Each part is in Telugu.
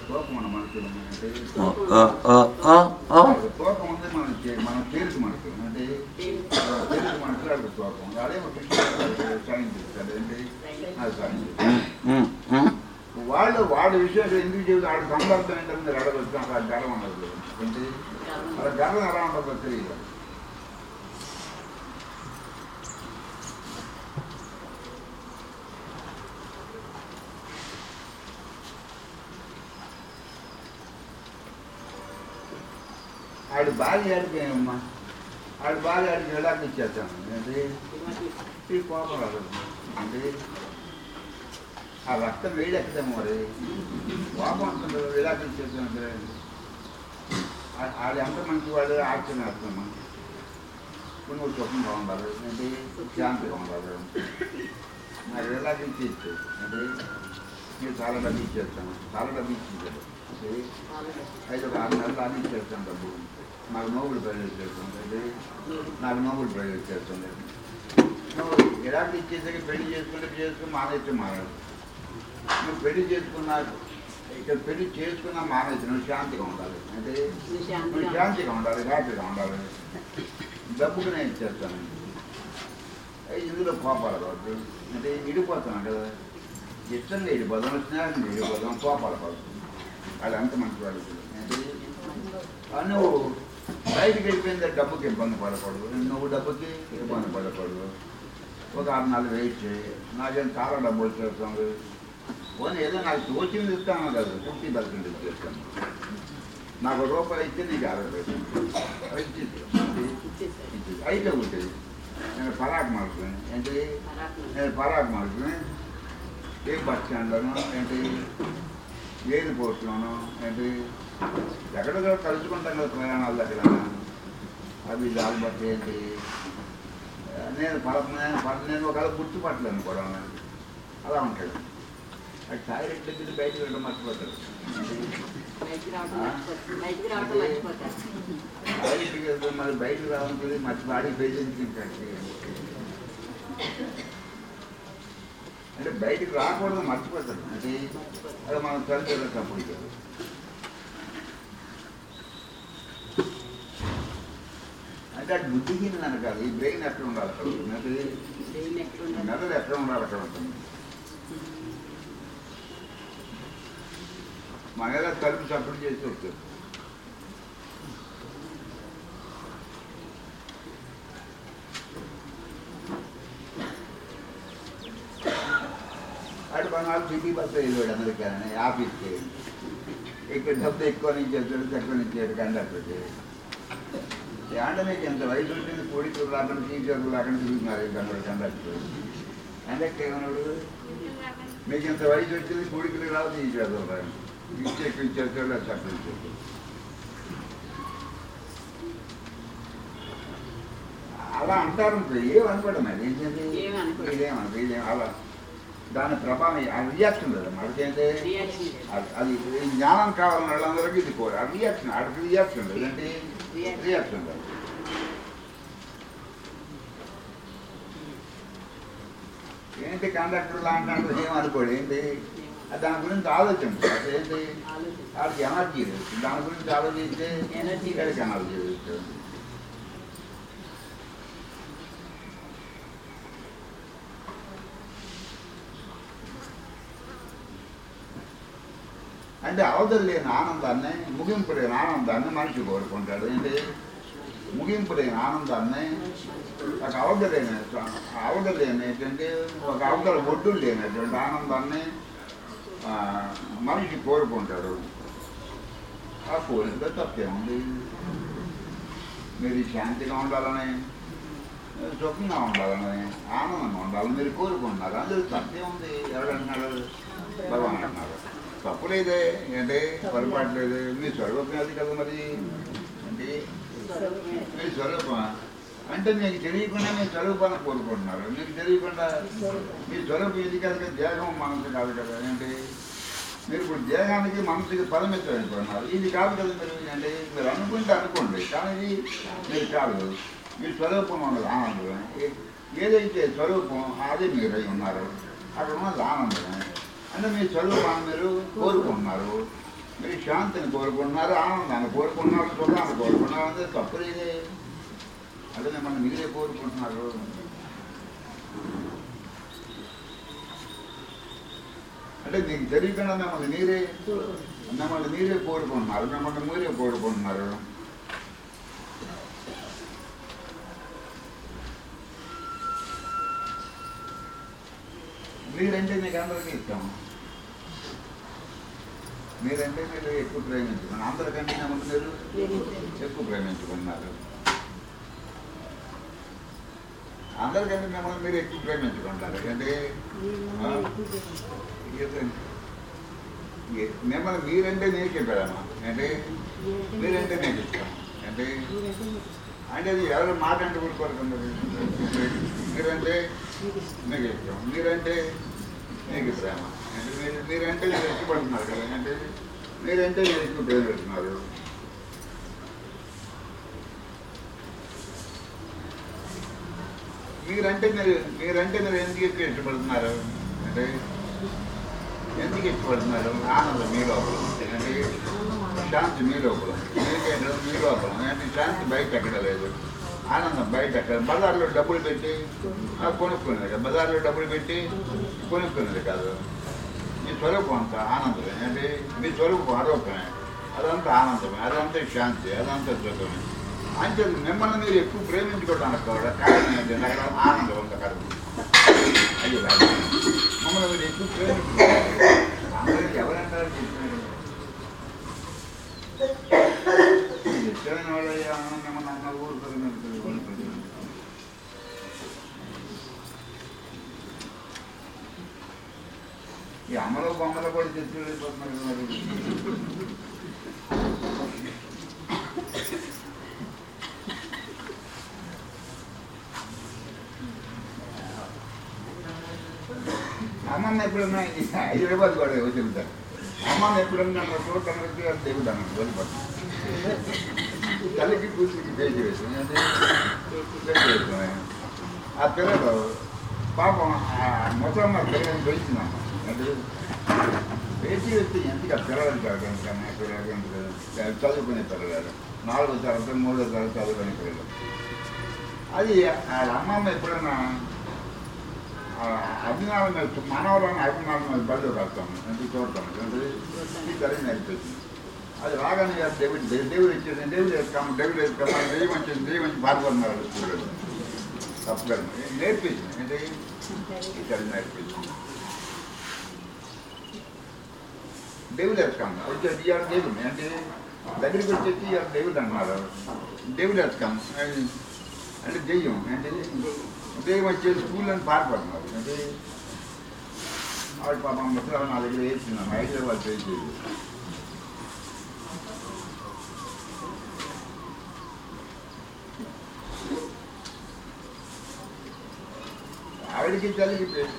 తోకం మన మనసులో అంటే ఆ, ఆ, ఆ, ఆ, ఆ. తోకం ఉంది మనం చే- మనం తేలిక మనసు అంటే తేలిక మనసు అక్కడ తోకం అదే సైన్స్ అదేంటి అది సైన్స్ ఉమ్, ఉమ్. వాళ్ళు వాడి విషయం ఎందుకు చెబుతా వాడి సందర్భం ఏంటంటే మీరు అడగచ్చు అలా గర్వం ఉండదు ఏంటి అలా గర్వం ఎలా ఉంటుందో తెలియదు ఆడి భార్య అడిగానమ్మా ఆడి భార్య అడిగి వెళ్ళాక ఇచ్చేస్తాను ఏంటి ఈ కోపం రాదు అంటే ఆ రక్తం వేడెక్కదేమో మరి కోపం వస్తుంది విడాకులు ఇచ్చేస్తానంటే ఆడు ఎంత మంచి వాడు ఆశ్చర్యం వేస్తామా ఇప్పుడు నువ్వు సుఖంగా ఉండాలి ఏంటి శాంతిగా ఉండాలి నాకు విడాకులు ఇచ్చేస్తే అంటే నేను చాలా డబ్బు ఇచ్చేస్తాను చాలా డబ్బు ఇచ్చేసాడు ఐదు ఒక ఆరు నెలలు అని ఇచ్చేస్తాను డబ్బు నాకు నోబుల్ ప్రైజ్ ఇచ్చేస్తుంది అంటే నాకు నోబుల్ ప్రైజ్ ఇచ్చేస్తుంది నువ్వు విడాకులు ఇచ్చేసాక పెళ్లి చేసుకుంటే చేసుకుని మానేస్తే మానేది నువ్వు పెళ్లి చేసుకున్నా ఇక్కడ పెళ్లి చేసుకున్నా మానేసి నువ్వు శాంతిగా ఉండాలి అంటే నువ్వు శాంతిగా ఉండాలి హ్యాపీగా ఉండాలి డబ్బుకు నేను ఇచ్చేస్తాను ఏ, ఇందులో కోపాలు కావద్దు అంటే ఇడిపోతున్నాను కదా ఇష్టంగా ఇడిపోదాం స్నేహంగా ఇడిపోదాం కోపాలు కావద్దు అది అంత మంచి వాడు అంటే ఆ, నువ్వు బయటికి వెళ్ళిపోయింది డబ్బుకి ఇబ్బంది పడకూడదు నువ్వు డబ్బుకి ఇబ్బంది పడకూడదు ఒక ఆరు నెలలు వెయిట్ చేయి నాకేం చాలా డబ్బులు వచ్చేస్తుంది పోనీ ఏదో నాకు తోచింది ఇస్తాను కదా ఫిఫ్టీ పర్సెంట్ ఇచ్చేస్తాను నాకు ఒక రూపాయి ఇస్తే నీకు యాభై పైసలు అది ఇచ్చేది. ఇచ్చేది. అయితే ఉంటుంది నేను పరాక్ మార్చుకుని ఏంటి నేను పరాక్ మార్చుకుని ఏ బస్ స్టాండ్లోనూ ఏంటి ఎయిర్పోర్ట్లోనూ ఏంటి ఎక్కడో కలుసుకుంటాం కదా ప్రయాణాల దగ్గర అవి దాని బట్టి ఏంటి నేను పల నేను పల- నేను ఒకవేళ గుర్తుపట్టలేను కూడా అలా ఉంటాడు అది టాయిలెట్ దగ్గర బయటకు వెళ్ళడం మర్చిపోతాడు టాయిలెట్కి వెళ్తే మరి బయటకు రావాలంటే మర్చి బాడీ పేషెంట్ అంటే బయటికి రాకూడదు మర్చిపోతాడు అంటే అది మనం కలిసి తప్పుడు కాదు అంటే అది బుద్ధిహీనం అనకాదు ఈ బ్రెయిన్ ఎక్కడ ఉండాలి అక్కడ ఉంటుంది. మెదడు మెదడు ఎక్కడ ఉండాలి అక్కడ ఉంటుంది మన ఎలా తలుపు చప్పుడు చేసి వస్తుంది అటు మన సిటీ బస్సు వెళ్ళాడు అమెరికాని ఆఫీస్కి ఇక్కడ డబ్బు ఎక్కువ నుంచి వచ్చాడు తక్కువ నుంచి వచ్చాడు కండక్టర్కి అంటే మీకు ఎంత వయసు ఉంటుంది కోడికి రాకుండా టీచర్లు రాకుండా తిరుగుతున్నారు కండక్టర్ కండక్టర్ కండక్టర్ ఏమన్నాడు మీకు ఎంత వయసు వచ్చింది కోడికి రావు టీచర్లు రాదు ఇచ్చే ఇచ్చేస్తాడు అది తక్కువ ఇచ్చేస్తాడు అలా అంటారు ఏమనుకోవడం అది ఏంటంటే ఏమనుకోవడం. ఇదేమనుకో ఇదేం అలా దాని ప్రభావం ఆ రియాక్షన్ లేదు మనకేంటే అది అది ఈ జ్ఞానం కావాలని వాళ్ళందరికీ ఇది కోరు ఆ రియాక్షన్ అక్కడికి రియాక్షన్ లేదు ఏంటి Reaction. రియాక్షన్ లేదు ఏంటి కండక్టర్ లాంటి ఏమనుకోడు ఏంటి అది దాని గురించి ఆలోచించాలి ఏంటి వాళ్ళకి ఎనర్జీ లేదు దాని గురించి ఆలోచిస్తే Energy. ఇక్కడికి ఎనర్జీ లేదు అంటే అవతల లేని ఆనందాన్ని ముగింపు లేని ఆనందాన్ని మనిషి కోరుకుంటాడు ఏంటి ముగింపు లేని ఆనందాన్ని ఒక అవతలేని అవతలేని ఏంటంటే ఒక అవతల ఒడ్డు లేనటువంటి ఆనందాన్ని ఆ, మనిషి కోరుకుంటాడు ఆ కోరిక తప్పేముంది మీరు శాంతిగా ఉండాలని సుఖంగా ఉండాలని ఆనందంగా ఉండాలని మీరు కోరుకుంటున్నారు అందులో తప్పే ఉంది ఎవరంటున్నాడు భగవాన్ అంటున్నారు తప్పు లేదే ఏంటి పొరపాటు లేదు మీ స్వరూపం అది కదా మరి అంటే మీ స్వరూపం అంటే మీకు తెలియకుండా మీ స్వరూపాన్ని కోరుకుంటున్నారు మీకు తెలియకుండా మీ స్వరూపం ఇది కాదు కదా దేహం మనసు కాదు కదా ఏంటి మీరు ఇప్పుడు దేహానికి మనసుకి పరిమితం అయిపోతున్నారు ఇది కాదు కదా మీరు అంటే మీరు అనుకుంటే అనుకోండి కానీ ఇది మీరు కాదు మీ స్వరూపం ఉన్నది ఆనందం ఏ- ఏదైతే స్వరూపం అది మీరు అయి ఉన్నారు అక్కడ ఉన్నది ఆనందమే అంటే మీ స్వరూపాన్ని మీరు కోరుకుంటున్నారు మీరు శాంతిని కోరుకుంటున్నారు ఆనందాన్ని కోరుకుంటున్నారు సుఖాన్ని కోరుకుంటున్నారు అంటే తప్పు ఇదే అదే మిమ్మల్ని మీరే కోరుకుంటున్నారు అంటే నీకు తెలియకుండా మిమ్మల్ని మీరే మిమ్మల్ని మీరే కోరుకుంటున్నారు మిమ్మల్ని మీరే కోరుకుంటున్నారు మీరంటే మీకు అందరికీ ఇష్టం మీరంటే మీరు ఎక్కువ ప్రేమించుకున్నారు అందరికంటే మిమ్మల్ని మీరు ఎక్కువ ప్రేమించుకున్నారు అందరికంటే మిమ్మల్ని మీరు ఎక్కువ ప్రేమించుకుంటారు అంటే మిమ్మల్ని మీరంటే నీకే ప్రేమ అంటే మీరంటే నీకు ఇష్టం అంటే అంటే అది ఎవరు మాట అంటే ఊరుకోరుకున్నారు మీరంటే నీకు ఇష్టం మీరంటే నీకు ప్రేమ అంటే మీరు మీరంటే మీరు ఇష్టపడుతున్నారు కదా అంటే మీరంటే మీరు ఎక్కువ ప్రేమిస్తున్నారు మీరంటే మీరు మీరంటే మీరు ఎందుకు ఎక్కువ ఇష్టపడుతున్నారు అంటే ఎందుకు ఇష్టపడుతున్నారు ఆనందం మీ లోపల అంటే శాంతి మీ లోపల మీకేంటో మీ లోపల అంటే శాంతి బయట ఎక్కడ లేదు ఆనందం బయట ఎక్కడ బజార్లో డబ్బులు పెట్టి ఆ, కొనుక్కునేది కదా బజార్లో డబ్బులు పెట్టి కొనుక్కునేది కాదు మీ స్వరూపం అంతా ఆనందమే అంటే మీ స్వరూపం ఆరోగ్యమే అదంతా ఆనందమే అదంతా శాంతి అదంతా సుఖమే అంటే మిమ్మల్ని మీరు ఎక్కువ ప్రేమించుకోవడానికి కూడా కారణం ఏంటంటే అక్కడ ఆనందం ఉంది అక్కడ అది కాదు. మమ్మల్ని మీరు ఎక్కువ ప్రేమించుకోవాలి అందరికి ఎవరంటారు చెప్పినారు ఇష్టమైన వాళ్ళు మిమ్మల్ని అన్న ఊరుకోరు ఈ అమలు బొమ్మలు కూడా తెచ్చి వెళ్ళిపోతున్నారు మరి అమ్మమ్మ ఎప్పుడన్నా ఈ హైదరాబాద్ కూడా వచ్చి అమ్మమ్మ ఎప్పుడన్నా నన్ను చూడటానికి దిగుతాను వెళ్ళిపోతాను తల్లికి కూతురికి పేజీ వేసాను అంటే పేజీ వేసాను ఆ పిల్లలు పాపం ఆ ముసలమ్మ పిల్లల్ని పెంచిందమ్మ అంటే పేజీ వేస్తే ఎందుకు ఆ పిల్లలు కాదు కన్నా పిల్లలు ఎందుకు? చదువుకునే పిల్లలు నాలుగో తరగతి మూడో తరగతి చదువుకునే పిల్లలు అది వాళ్ళ అమ్మమ్మ ఎప్పుడన్నా ఆ అభిమానం మీద మనవరాన్ని అభిమానం మీద బళ్ళు కడతాము అంటే చూడతాము అంటే ఈ తల్లి నేర్పించింది అది రాగానే ఇక డేవిడ్ దే- దేవుడు ఇచ్చేది డేవిడ్ వేసుకోము డేవిడ్ వేసుకోము దెయ్యం వచ్చింది దెయ్యం వచ్చి పాల్గొన్నారు స్కూల్లో తప్పుగా నేర్పించింది అంటే ఈ తల్లి నేర్పించింది దేవుడు వేసుకోము వచ్చేది ఇవాళ దేవుడు అంటే దగ్గరికి వచ్చేసి ఇవాళ దేవుడు అన్నారు దేవుడు వేసుకోము అంటే దెయ్యం అంటే దెయ్యం వచ్చేసి స్కూల్లో పాల్పడుతున్నారు అంటే ఆవిడ పాపం ముసలి నా దగ్గర వేస్తున్నాం హైదరాబాద్ చేసి ఆవిడకి తల్లికి పేరు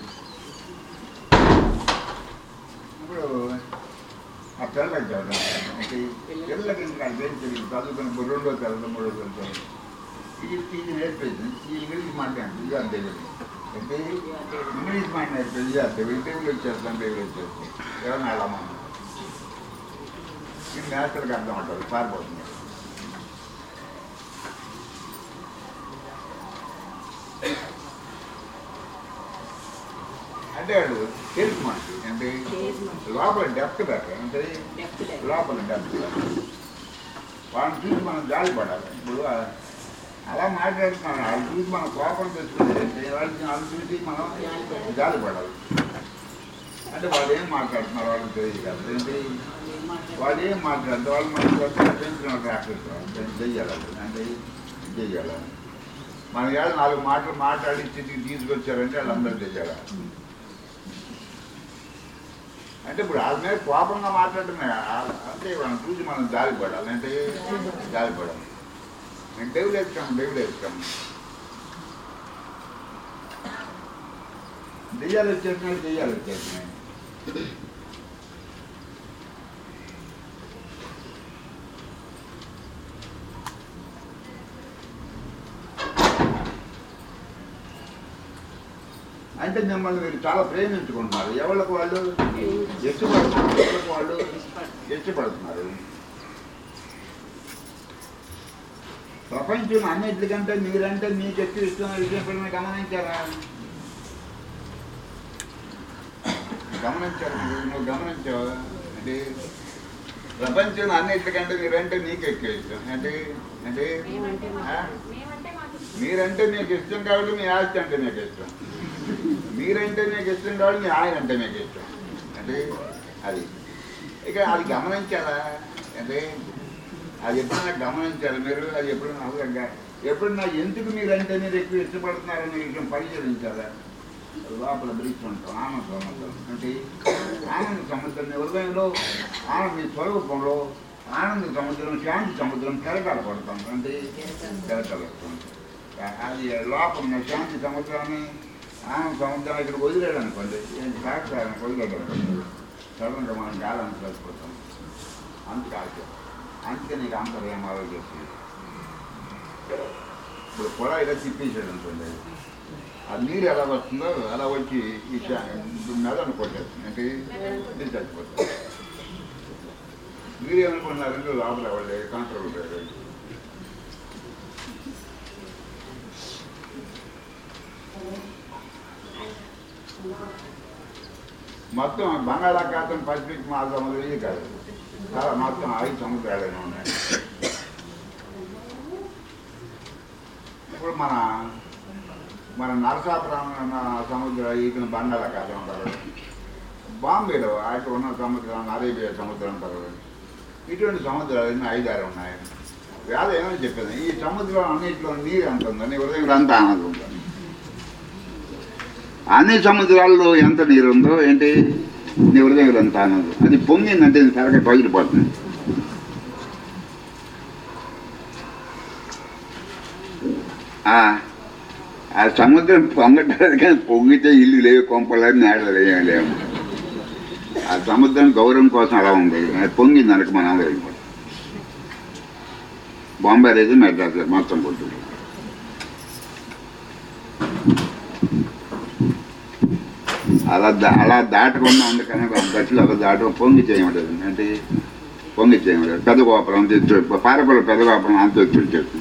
ఇప్పుడు ఆ పిల్లలకి చదువుతాను అంటే పిల్లలకి ఇంకా అదేం తెలియదు చదువుకుని రెండో తరగతి మూడో తరగతి ఇది ఇది నేర్పేది ఈ ఇంగ్లీష్ మాట్లాడి ఇది అంతే అంటే ఇంగ్లీష్ మాట నేర్పేది ఇది అంతే టేబుల్ వచ్చేస్తాం టేబుల్ వచ్చేస్తాం ఎవరైనా వెళ్ళమా ఇది నేషనల్కి అర్థం ఉంటుంది పారిపోతుంది అంటే వాడు తెలుసు మనకి అంటే లోపల డెప్త్ బెటర్ అంటే లోపల డెప్త్ వాళ్ళని చూసి మనం జాలి పడాలి ఇప్పుడు ఆ- అలా మాట్లాడుతున్నాం వాళ్ళు చూసి మనం కోపం తెచ్చుకుంటే వాళ్ళకి వాళ్ళు చూసి మనం జాలి పడాలి అంటే వాళ్ళు ఏం మాట్లాడుతున్నారు వాళ్ళకి తెలియదు కదా ఏంటి వాళ్ళు ఏం మాట్లాడుతారు వాళ్ళు మనకి కొత్త పెంచిన రాక్షసు చెయ్యాలి అంటే చెయ్యాలి మన ఏళ్ళు నాలుగు మాటలు మాట్లాడి స్థితికి తీసుకొచ్చారంటే వాళ్ళందరూ చెయ్యాలి అంటే ఇప్పుడు వాళ్ళ మీద కోపంగా మాట్లాడటమే ఆ- అంటే మనం చూసి మనం జాలి పడాలి అంటే జాలి పడాలి నేను దేవుడు ఎత్తుకాము దేవుడు ఎత్తుకాము దెయ్యాలు వచ్చేసినాయి దెయ్యాలు వచ్చేసినాయి అంటే మిమ్మల్ని మీరు చాలా ప్రేమించుకుంటున్నారు ఎవరికి వాళ్ళు ఎత్తుపడుతున్నారు ఎవరికి వాళ్ళు ఇష్టపడుతున్నారు ప్రపంచం అన్నిటికంటే మీరంటే మీకు ఎక్కువ ఇష్టమైన విషయం ఎప్పుడైనా గమనించారా గమనించారు మీరు నువ్వు గమనించావా అంటే ప్రపంచం అన్నిటికంటే మీరంటే నీకు ఎక్కువ ఇష్టం అంటే అంటే ఆ? మీరంటే మీకు ఇష్టం కాబట్టి మీ ఆస్తి అంటే మీకు ఇష్టం మీరంటే మీకు ఇష్టం కాబట్టి మీ ఆయన అంటే మీకు ఇష్టం అంటే అది ఇక అది గమనించాలా అంటే అది ఎప్పుడైనా గమనించాలి మీరు అది ఎప్పుడైనా అవసరంగా ఎప్పుడన్నా ఎందుకు మీరంటే మీరు ఎక్కువ ఇష్టపడుతున్నారనే విషయం పరిశీలించాలా లోపల బ్రిడ్జ్ ఉంటాం ఆనంద సముద్రం అంటే ఆనంద సముద్రం నీ హృదయంలో ఆనంద నీ స్వరూపంలో ఆనంద సముద్రం శాంతి సముద్రం కెరటాల పడతాం అంటే కెరటాలు వస్తాం అది లోపల ఉన్న శాంతి సముద్రాన్ని ఆనంద సముద్రం ఇక్కడ వదిలేడు అనుకోండి సాక్షానికి వదిలేడు అనుకోండి సడన్గా మనం గాలని కలిసిపోతాం అందుకే ఆలోచన అందుకే నీకు అంతర్యం ఆలోచిస్తుంది ఇప్పుడు పొల ఇలా తిప్పేసాడు అనుకోండి ఆ నీరు ఎలా వస్తుందో అలా వచ్చి ఈ శా- మెదడును కొట్టేస్తుంది అంటే ఇది చచ్చిపోతుంది మీరు ఏమనుకుంటున్నారంటే లోపల వాళ్ళే కాంట్రోల్ లేదు మొత్తం బంగాళాఖాతం పసిఫిక్ మహాసముద్రం ఇది కాదు చాలా మొత్తం ఐదు సముద్రాలైనా ఉన్నాయి ఇప్పుడు మన మన నరసాపురం అన్న సముద్ర ఈగిన బంగాళాఖాతం అంటారు బాంబేలో అటు ఉన్న సముద్రం అరేబియా సముద్రం అంటారు ఇటువంటి సముద్రాలు ఎన్ని ఐదారు ఉన్నాయి వేద ఏమని చెప్పింది ఈ సముద్రం అన్నింటిలో నీరు ఎంత ఉందో నీ హృదయంలో అంత ఆనందం ఉంటుంది అన్ని సముద్రాల్లో ఎంత నీరు ఉందో ఏంటి నీ హృదయంలో ఎంత ఆనందం అది పొంగిందంటే నీ తరగ పగిలిపోతుంది ఆ ఆ సముద్రం పొంగట్లేదు కానీ పొంగితే ఇల్లు లేవు కొంపలేదు నేడలు ఏమి లేవు ఆ సముద్రం గౌరవం కోసం అలా ఉంది అది పొంగింది అనుకు మనం అందరం బాంబే లేదు మెడ్రాస్ లేదు మొత్తం కొట్టు అలా దా- అలా దాటకుండా ఉంది కానీ గట్టిలో అలా దాటం పొంగి చేయమలేదు అంటే పొంగి చేయమలేదు పెద్ద గోపురం తెచ్చు పారపల్లి పెద్ద గోపురం అంత తెచ్చు చెప్తుంది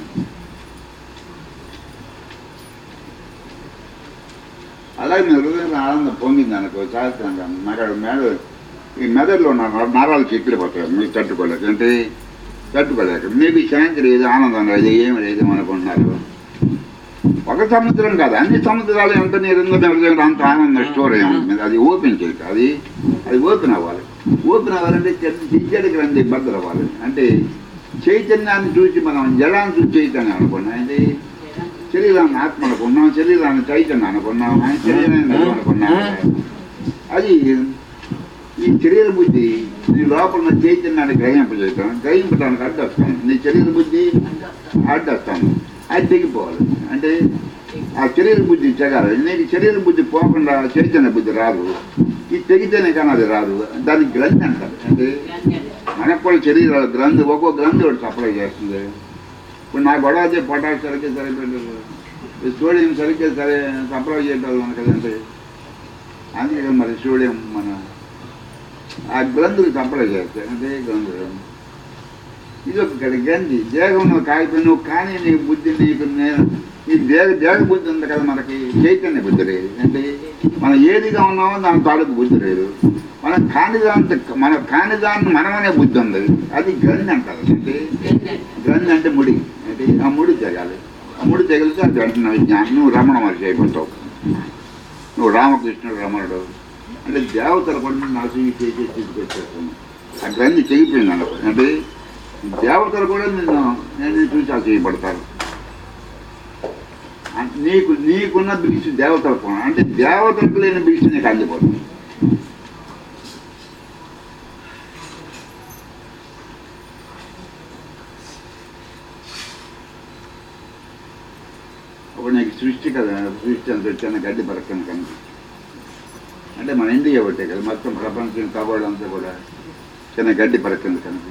అలాగే మీ హృదయంలో ఆనందం పొంగింది అనుకో శాస్త్రంగా నాకు మేడ ఈ మెదడులో ఉన్న నర- నరాలు చిక్కులు పోతాయి మీరు తట్టుకోలేక అంటే తట్టుకోలేక మీకు శాంతి లేదు ఆనందం లేదు ఏమి లేదు అనుకుంటున్నారు ఒక సముద్రం కాదు అన్ని సముద్రాలు ఎంత నీరుందో మీ హృదయంలో అంత ఆనందం స్టోర్ అయి ఉంటుంది అది ఓపెన్ చేయక అది అది ఓపెన్ అవ్వాలి ఓపెన్ అవ్వాలంటే చిచ్చడికి రండి ఇబ్బందులు అవ్వాలి అంటే చైతన్యాన్ని చూసి మనం జలాన్ని చూసి చైతన్యం అనుకున్నాం అంటే శరీరాన్ని ఆత్మ అనుకున్నాం శరీరాన్ని చైతన్యం అనుకున్నాం ఆయన శరీరాన్ని దైవం అనుకున్నాం అది ఈ శరీర బుద్ధి నీ లోపల ఉన్న చైతన్యాన్ని గ్రహింపజేయటం గ్రహింపడానికి అడ్డొస్తాను నీ శరీర బుద్ధి అడ్డొస్తాను అది తెగిపోవాలి అంటే ఆ శరీర బుద్ధి చెగాలి నీకు శరీర బుద్ధి పోకుండా చైతన్య బుద్ధి రాదు ఇది తెగితేనే కానీ అది రాదు దానికి గ్రంథి అంటారు అంటే మనకు కూడా శరీరాల గ్రంథి ఒక్కో గ్రంథి ఒకటి సప్లై చేస్తుంది ఇప్పుడు నా గొడవ అయితే పొటాష్ సరిగ్గా సరిపెట్టదు సోడియం సరిగ్గా సరే సప్లై చేయటం మన కదంటే అందుకే మరి సోడియం మన ఆ గ్రంథులు సప్లై చేస్తాయి అదే గ్రంథులు ఇది ఒక గ్రంథి దేహంలో కాగిపోయి నువ్వు కానీ నీ బుద్ధి నీకు నేను ఈ దేహ దేహ బుద్ధి ఉంది కదా మనకి చైతన్య బుద్ధి లేదు అంటే మనం ఏదిగా ఉన్నామో దాని తాలూకు బుద్ధి లేదు మనం కానిదాన్ని మన కానిదాన్ని మనమనే బుద్ధి ఉంది అది గ్రంథి అంటారు అంటే గ్రంథి అంటే ముడి అంటే ఆ ముడి తెగాలి ఆ ముడి తెగిలితే అది అంటున్నావు జ్ఞానం నువ్వు రమణ మనిషి అయిపోతావు నువ్వు రామకృష్ణుడు రమణుడు అంటే దేవతలు కూడా నాశనం చేసి తీసుకొచ్చేస్తున్నావు ఆ గ్రంథి చెగిపోయింది అనుకో అంటే దేవతలు కూడా నిన్ను నేను చూసి చేయబడతారు నీకు నీకున్న బిగిసి దేవతలకు ఉన్న- అంటే దేవతలకు లేని బిగిసి నీకు అందిపోతుంది ఇప్పుడు నీకు సృష్టి కదా సృష్టి అంత చిన్న గడ్డి పరక్కను కనుక అంటే మన ఇండియా ఒకటే కదా మొత్తం ప్రపంచం కబోర్డ్ అంతా కూడా చిన్న గడ్డి పరక్కింది కనుక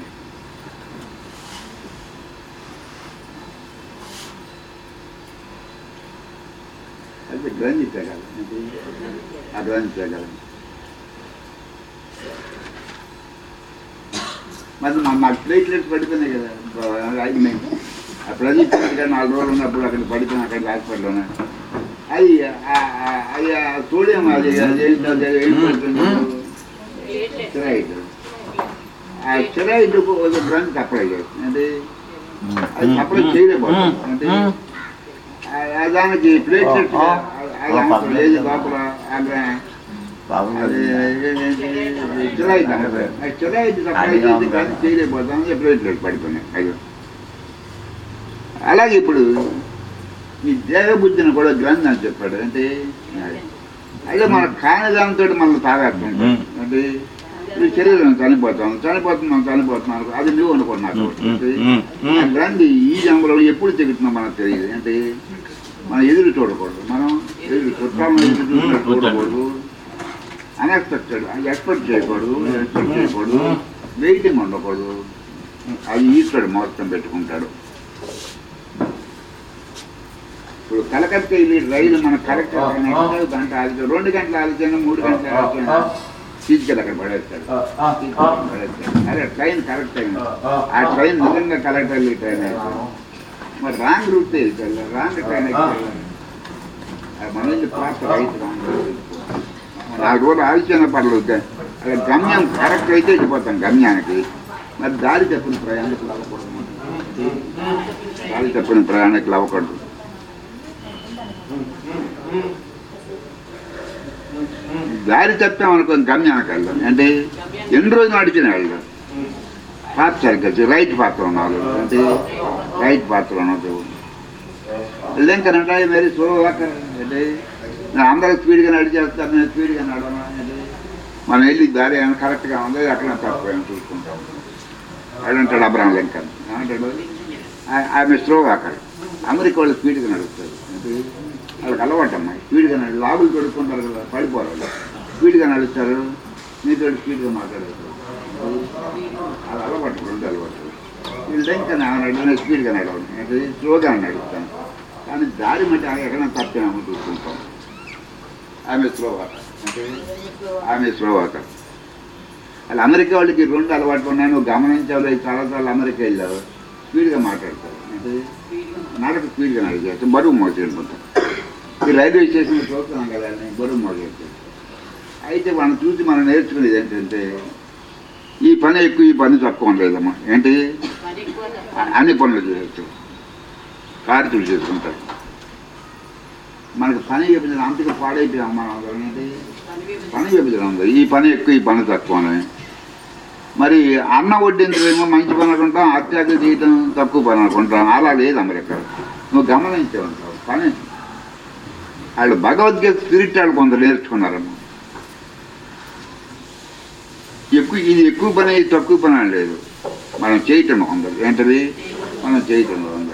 అయితే గ్రంథి తెగాలి అంటే ఆ గ్రంథి తెగాలి మరి మా మాకు ప్లేట్లెట్స్ పడిపోయినాయి కదా రాజమే ఆ ప్రదీప్ గారు నాలుగు రోజులు ఉన్నప్పుడు అక్కడ పడిపోయినా అక్కడ హాస్పిటల్లోనే అది అది సోడియం అది అదేంటి అది ఏం పడుతుంది స్టెరాయిడ్ ఆ స్టెరాయిడ్ ఒక డ్రగ్ అప్లై చేస్తుంది అంటే అది అప్లై చేయలేకపోతుంది అంటే ఆ- ఆ దానికి ప్లేట్లెట్స్ లేదు లోపల అక్కడ అది స్టెరాయిడ్ అన్నది. ఆ స్టెరాయిడ్ సప్లై చేసి కానీ చేయలేకపోతాం ప్లేట్లెట్ పడిపోయినాయి అయ్యో అలాగే ఇప్పుడు ఈ దేహబుద్ధిని కూడా గ్రంథి అని చెప్పాడు అంటే అయితే మన కాని దానితో మనం తాగేస్తాం అంటే ఈ శరీరం చనిపోతాం చనిపోతున్నాం చనిపోతున్నాం అది నువ్వు అనుకున్నాను ఆ గ్రంథి ఈ జన్మలో ఎప్పుడు తెగుతున్నాం మనకు తెలియదు అంటే మనం ఎదురు చూడకూడదు మనం ఎదురు చుట్టాలను ఎదురు చూసినట్టు చూడకూడదు అన్ఎక్స్పెక్టెడ్ ఎక్స్పెక్ట్ చేయకూడదు ఎక్స్పెక్ట్ చేయకూడదు వెయిటింగ్ ఉండకూడదు అది ఈశ్వరుడు మొత్తం పెట్టుకుంటాడు ఇప్పుడు కలకత్తా వెళ్ళి రైలు మన కరెక్ట్ గంట ఆలోచన రెండు గంటల ఆలోచన మూడు గంటల ఆలోచన తీసుకెళ్ళి అక్కడ పడేస్తాడు తీసుకెళ్ళి పడేస్తాడు. అరే ట్రైన్ కరెక్ట్ అయింది ఆ ట్రైన్ నిజంగా కరెక్ట్ వెళ్ళి ట్రైన్ అయితే మరి రాంగ్ రూట్ వెళ్తాడు రాంగ్ ట్రైన్ ఎక్కి మన ఇల్లు పాత రైతు రాంగ్ నాలుగు రోజులు ఆలోచన పర్లేదు అక్కడ గమ్యం కరెక్ట్ అయితే వెళ్ళిపోతాం గమ్యానికి మరి దారి తప్పిన ప్రయాణికులు అవ్వకూడదు దారి తప్పిన ప్రయాణికులు అవ్వకూడదు దారి తప్పామనుకో గమ్యానికి వెళ్దాం అంటే ఎన్ని రోజులు నడిచిన వెళ్దాం పాత్ర సరిగ్గా రైట్ పాత్ర ఉన్నారు అంటే రైట్ పాత్ర ఉన్నది వెళ్ళాకనంటే మరి చూడవాక అంటే నేను అందరూ స్పీడ్గా నడిచేస్తాను నేను స్పీడ్గా నడవను అంటే మనం వెళ్ళి దారి ఏమైనా కరెక్ట్గా ఉంది అక్కడ తప్పని చూసుకుంటాం అడంటాడు అబ్రాహం లింకన్ ఏమంటాడు ఆ- ఆమె స్లో అక్కడ అమెరికా వాళ్ళు స్పీడ్గా నడుస్తారు అంటే వాళ్ళకి అలవాటమ్మా స్పీడ్గా నడు లాగులు పెడుకుంటారు కదా పడిపోరు వాళ్ళు స్పీడ్గా నడుస్తారు మీతో స్పీడ్గా మాట్లాడతారు అది అలవాటు రెండు అలవాటు వీళ్ళు ఇంకా నడవని స్పీడ్గా నడవను అంటే స్లోగా నడుస్తాను కానీ దారి మధ్య ఎక్కడ తప్పేమో చూసుకుంటాం ఆమె స్లో వాకర్ అంటే ఆమె స్లో వాకర్ అలా అమెరికా వాళ్ళకి రెండు అలవాట్లు ఉన్నాయి నువ్వు గమనించాలి చాలాసార్లు అమెరికా వెళ్ళావు స్పీడ్గా మాట్లాడతారు అంటే నడక స్పీడ్గా నడిచేస్తాం బరువు మోసేసుకుంటాం ఈ రైల్వే స్టేషన్ చూస్తున్నాం కదా నేను బరువు మోసేస్తాం అయితే మనం చూసి మనం నేర్చుకునేది ఏంటంటే ఈ పని ఎక్కువ ఈ పని తక్కువ లేదమ్మా ఏంటి అ- అన్ని పనులు చేయొచ్చు కార్యక్రమం చేసుకుంటారు మనకు పని విభజన అంతగా పాడైపోయాం మనం అందరం ఏంటి పని విభజన ఉంది ఈ పని ఎక్కువ ఈ పని తక్కువ అని మరి అన్న వడ్డించడమో మంచి పని అనుకుంటాం అత్యాగ చేయటం తక్కువ పని అనుకుంటాం అలా లేదు అమెరికా నువ్వు గమనించే ఉంటావు పని వాళ్ళు భగవద్గీత స్పిరిట్ వాళ్ళు కొంత నేర్చుకున్నారమ్మా ఎక్కువ ఇది ఎక్కువ పని ఇది తక్కువ పని అని లేదు మనం చేయటం ఉంది ఏంటది మనం చేయటం ఉంది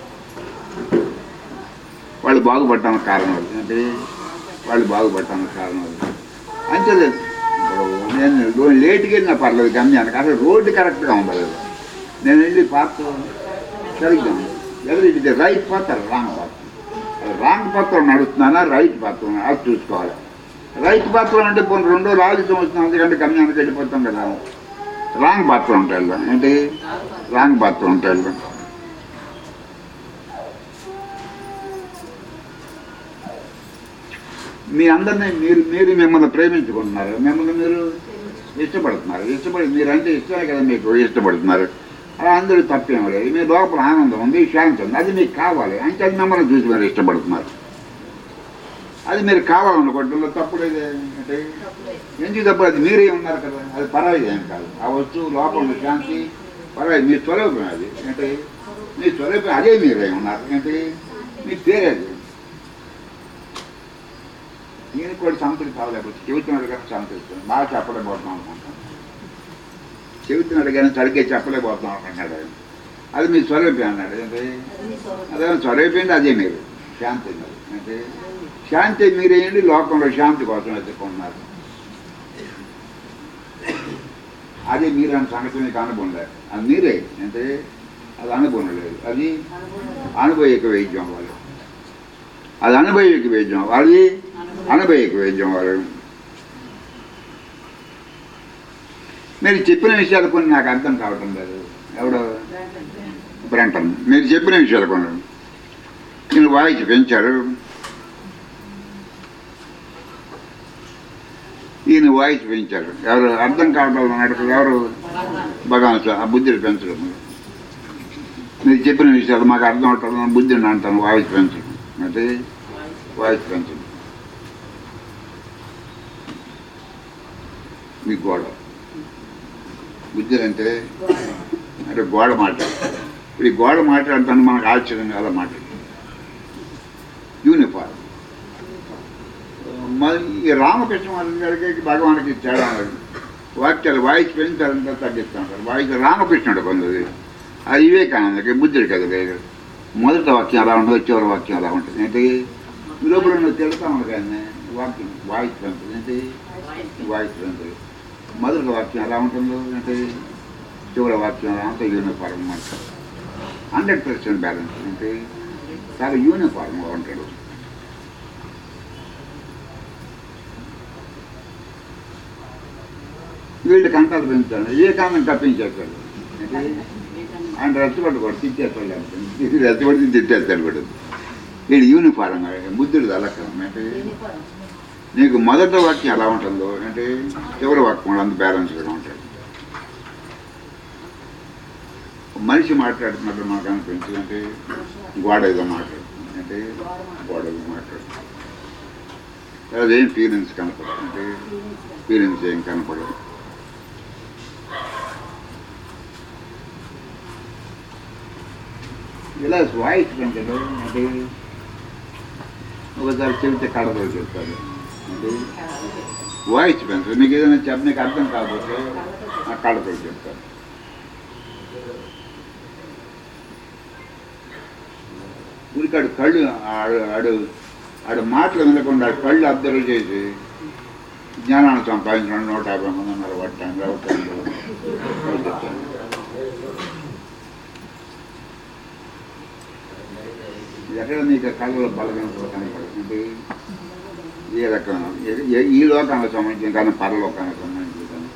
వాళ్ళు బాగుపడటానికి కారణం అది అంటే వాళ్ళు బాగుపడటానికి కారణం అది అంతే లేదు ఇప్పుడు నేను రో- లేట్కి వెళ్ళినా పర్లేదు గమ్యానికి అసలు రోడ్డు కరెక్ట్గా ఉండదు నేను వెళ్ళి పాత్ర సరిగ్గా ఉంది ఎవరి ఇది రైట్ పాత్ర రాంగ్ పాత్ర రాంగ్ పాత్ర నడుస్తున్నానా రైట్ పాత్ర అది చూసుకోవాలి రైట్ పాత్ర అంటే పోనీ రెండో ఆలస్యం వస్తుంది అందుకంటే గమ్యానికి వెళ్ళిపోతాం కదా రాంగ్ పాత్ర ఉంటాయి వెళ్దాం. ఏంటి రాంగ్ పాత్ర ఉంటాయి వెళ్దాం. మీ అందరినీ మీరు మీరు మిమ్మల్ని ప్రేమించుకుంటున్నారు మిమ్మల్ని మీరు ఇష్టపడుతున్నారు ఇష్టపడి మీరంటే ఇష్టమే కదా మీకు ఇష్టపడుతున్నారు అలా అందరూ తప్పేం లేదు మీ లోపల ఆనందం ఉంది శాంతి ఉంది అది మీకు కావాలి అంటే అది మిమ్మల్ని చూసి మీరు ఇష్టపడుతున్నారు అది మీరు కావాలనుకోవడంలో తప్పు లేదు అంటే ఎందుకు తప్పు అది మీరే ఉన్నారు కదా అది పర్వాలేదు ఏం కాదు ఆ వస్తువు లోపల ఉన్న శాంతి పర్వాలేదు మీ స్వరూపం అది అంటే మీ స్వరూపం అదే మీరే ఉన్నారు అంటే మీ పేరేది నేను కూడా సంతృప్తి కావలేకపోతే చెబుతున్నాడు కానీ సంతృప్తి బాగా చెప్పలేకపోతున్నాం అనుకుంటాను చెబుతున్నాడు కానీ సరిగ్గా చెప్పలేకపోతున్నాం అనుకుంటున్నాడు ఆయన. అది మీ స్వరూపం అన్నాడు అంటే అదే స్వరూపం అదే మీరు శాంతి ఉన్నది. అంటే శాంతి మీరేంటి లోకంలో శాంతి కోసం వెతుక్కున్నారు అది మీరు అనే సంగతి మీకు అనుభవం లేదు అది మీరే అంటే అది అనుభవం లేదు అది అనుభవిక వైద్యం వాళ్ళు అది అనుభవిక వైద్యం అది అనుభవిక వైద్యం వాళ్ళు మీరు చెప్పిన విషయాలు కొన్ని నాకు అర్థం కావటం లేదు ఎవడో బ్రంటన్ మీరు చెప్పిన విషయాలు కొన్ని నేను వాయిస్ పెంచాడు ఈయన వాయిస్ పెంచాడు ఎవరు అర్థం కావడం అన్నాడు ఎవరు భగవాన్ స్వామి, ఆ బుద్ధిని పెంచడం మీరు చెప్పిన విషయాలు మాకు అర్థం అవటం బుద్ధిని అంటాను వాయిస్ పెంచడం అంటే వాయిస్ పెంచడం మీ గోడ బుద్ధి అంటే అంటే గోడ మాట్లాడు ఇప్పుడు ఈ గోడ మాట్లాడుతాను మనకు ఆశ్చర్యం అలా మాట్లాడు యూనిఫార్మ్ మరి ఈ రామకృష్ణ వారి గారికి భగవానికి తేడా ఉన్నది. వాక్యాలు వాయిస్ పెంచాలంటే తగ్గిస్తూ ఉంటారు వాయిస్ రామకృష్ణుడు పొందది అది వివేకానందకి బుద్ధుడికి అది లేదు మొదటి వాక్యం అలా ఉంటుంది చివరి వాక్యం అలా ఉంటుంది ఏంటి లోపల నువ్వు తిడతా ఉంది కానీ వాక్యం వాయిస్ పెంచదు ఏంటి వాయిస్ పెంచదు మొదటి వాక్యం ఎలా ఉంటుందో అంటే చివరి వాక్యం ఎలా ఉంటుంది యూనిఫార్మ్ అంటారు హండ్రెడ్ పర్సెంట్ బ్యాలెన్స్ అంటే చాలా యూనిఫార్మ్గా ఉంటాడు వీళ్ళు కంటాలు పెంచాడు ఏ కారణం తప్పించేస్తాడు అంటే ఆయన రెచ్చగొట్టు కూడా తిట్టేస్తాడు ఇది రెచ్చగొట్టి తిట్టేస్తాడు కూడా వీడు యూనిఫారంగా బుద్ధుడు అలక్కం అంటే నీకు మొదటి వాక్యం ఎలా ఉంటుందో అంటే చివరి వాక్యం కూడా అంత బ్యాలెన్స్గా ఉంటాడు మనిషి మాట్లాడుతున్నప్పుడు మనకు అనిపించింది అంటే గోడ ఏదో మాట్లాడుతుంది అంటే గోడ ఏదో మాట్లాడుతుంది అదేం ఫీలింగ్స్ కనపడదు అంటే ఫీలింగ్స్ ఏం కనపడదు ఇలా వాయిస్ పెంచడు అంటే ఒకసారి చెబితే కడతో చెప్తాడు అంటే వాయిస్ పెంచడు నీకు ఏదైనా చెప్ప నీకు అర్థం కాకపోతే ఆ కడతో చెప్తాడు ఉరికాడు కళ్ళు ఆడు ఆడు ఆడు మాటలు వినకుండా ఆడు కళ్ళు అబ్జర్వ్ చేసి జ్ఞానాన్ని సంపాదించిన నూట యాభై మంది ఉన్నారు వట్టాను రవటాను చెప్తాను ఎక్కడ నీకు కళ్ళలో బలమైన కనపడుతుంది ఏ రకమైన ఏ- ఏ- ఈ లోకానికి సంబంధించిన కానీ పరలోకానికి సంబంధించిన కానీ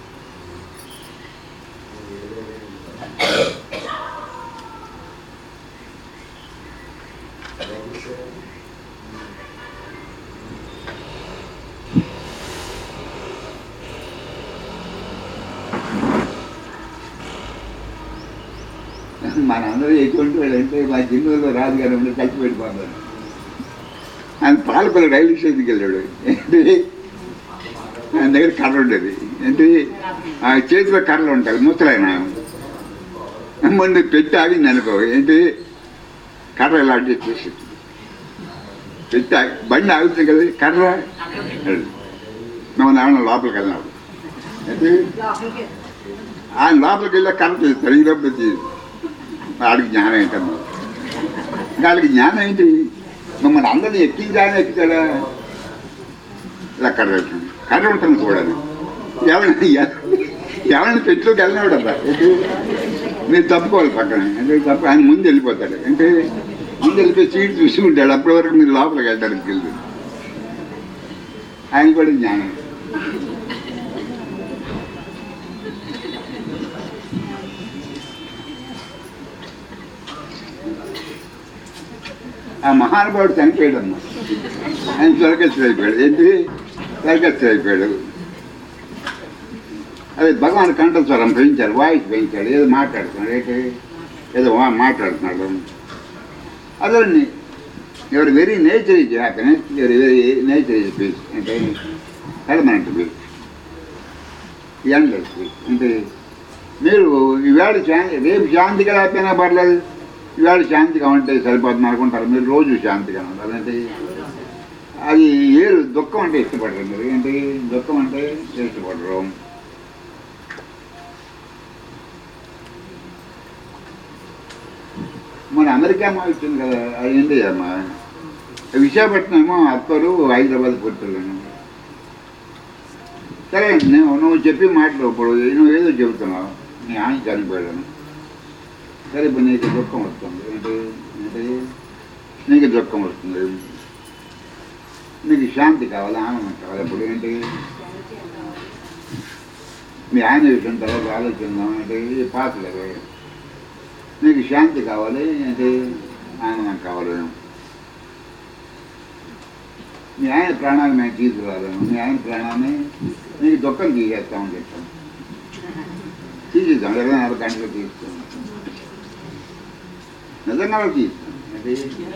మనందరూ ఎటువంటి వాళ్ళు అంటే మా జిన్నూరులో రాజు గారు ఉండి కలిసి పెట్టిపోతారు ఆయన పాలపల్లి రైలు స్టేషన్కి వెళ్ళాడు ఏంటి ఆయన దగ్గర కర్ర ఉండేది ఏంటి ఆ చేతిలో కర్రలు ఉంటాయి ముసలాయన ముందు పెట్టి ఆగింది అనుకో ఏంటి కర్ర ఇలా అడ్జస్ట్ చేసి పెట్టి ఆగి- బండి ఆగుతుంది కదా కర్ర మమ్మల్ని ఏమన్నా లోపలికి వెళ్ళినాడు ఏంటి ఆయన లోపలికి వెళ్ళా కర్ర చేస్తాడు ఈ లోపల తీసి వాడికి జ్ఞానం ఏంటమ్మా వాడికి జ్ఞానం ఏంటి మమ్మల్ని అందరినీ ఎక్కించాలని ఎక్కుతాడా ఇలా కర్ర పెట్టండి కర్ర ఉంటుంది చూడాలి ఎవరిని ఎవరిని పెట్టులోకి వెళ్ళినాడు అబ్బా ఏంటి మీరు తప్పుకోవాలి పక్కన అంటే తప్పు ఆయన ముందు వెళ్ళిపోతాడు అంటే ముందు వెళ్ళిపోయి సీట్ చూసి ఉంటాడు అప్పటి వరకు మీరు లోపలికి వెళ్ళడానికి తెలియదు ఆయన కూడా జ్ఞానం ఆ మహానుభావుడు చనిపోయాడు అమ్మా ఆయన స్వర్గస్థుడు అయిపోయాడు ఏంటి స్వర్గస్థుడు అయిపోయాడు అదే భగవాన్ కంఠస్వరం పెంచారు వాయిస్ పెంచాడు ఏదో మాట్లాడుతున్నాడు ఏంటి ఏదో వా- మాట్లాడుతున్నాడు అదే ఎవరి వెరీ నేచర్ ఇస్ హ్యాపీనెస్ ఎవరి వెరీ నేచర్ ఇస్ పీస్ అంటే పర్మనెంట్ పీస్ ఎండ్లెస్ పీస్ అంటే మీరు ఈవేళ శాంతి రేపు శాంతిగా లేకపోయినా పర్లేదు ఈవేళ శాంతిగా ఉంటే సరిపోతుంది అనుకుంటారు మీరు రోజు శాంతిగా ఉంటారు అంటే అది ఏరు దుఃఖం అంటే ఇష్టపడరు మీరు ఏంటి దుఃఖం అంటే ఇష్టపడరు మన అమెరికా అమ్మ వచ్చింది కదా అది ఏంటి అమ్మ విశాఖపట్నం ఏమో అత్తరు హైదరాబాద్ పుట్టాను సరే నువ్వు నువ్వు చెప్పి మాటలు ఇప్పుడు నువ్వు ఏదో చెబుతున్నావు నీ ఆయన చనిపోయాను సరే ఇప్పుడు నీకు దుఃఖం వస్తుంది ఏంటి ఏంటి నీకు దుఃఖం వస్తుంది నీకు శాంతి కావాలి ఆనందం కావాలి ఇప్పుడు ఏంటి మీ ఆయన విషయం తర్వాత ఆలోచిద్దాం అంటే ఈ పాటలు అవి నీకు శాంతి కావాలి అంటే ఆనందం కావాలి మీ ఆయన ప్రాణాన్ని మేము తీసుకురాలేము మీ ఆయన ప్రాణాన్ని నీకు దుఃఖం తీసేస్తామని చెప్తాం తీసేద్దాం ఇరవై నాలుగు గంటలు తీస్తాం నిజంగా తీస్తాం అంటే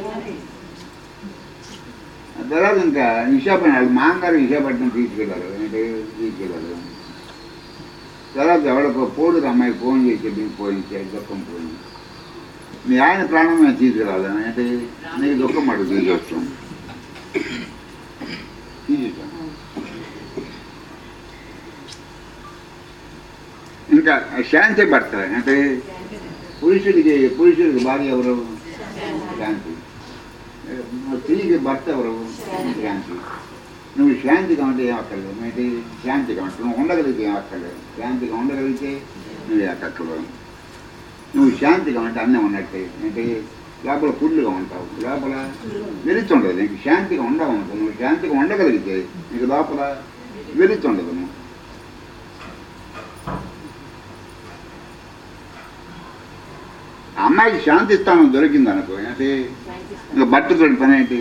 తర్వాత ఇంకా విశాఖపట్నం వాళ్ళు మాంగారు విశాఖపట్నం తీసుకెళ్ళారు అంటే తీసుకెళ్ళారు తర్వాత ఎవరికో పోడు అమ్మాయికి ఫోన్ చేసి మీకు పోయించే దుఃఖం పోయింది మీ ఆయన ప్రాణం మేము తీసుకురాలి అంటే నీకు దుఃఖం అడుగు తీసుకొస్తాం తీసేస్తాం ఇంకా శాంతి భర్త అంటే పురుషుడికి పురుషుడికి భార్య ఎవరు శాంతి స్త్రీకి భర్త ఎవరు శాంతి నువ్వు శాంతిగా ఉంటే ఏం అక్కర్లేదు అయితే శాంతిగా ఉంటావు నువ్వు ఉండగలిగితే ఏం అక్కర్లేదు శాంతిగా ఉండగలిగితే నువ్వు అక్కర్లేదు నువ్వు శాంతిగా ఉంటే అన్నీ ఉన్నట్టే అంటే లోపల పుల్లుగా ఉంటావు లోపల వెలుతుండదు నీకు శాంతిగా ఉండవు అనుకో నువ్వు శాంతిగా ఉండగలిగితే నీకు లోపల వెలుతుండదు నువ్వు అమ్మాయికి శాంతి స్థానం దొరికింది అనుకో అంటే ఇంకా బట్టతో పని ఏంటి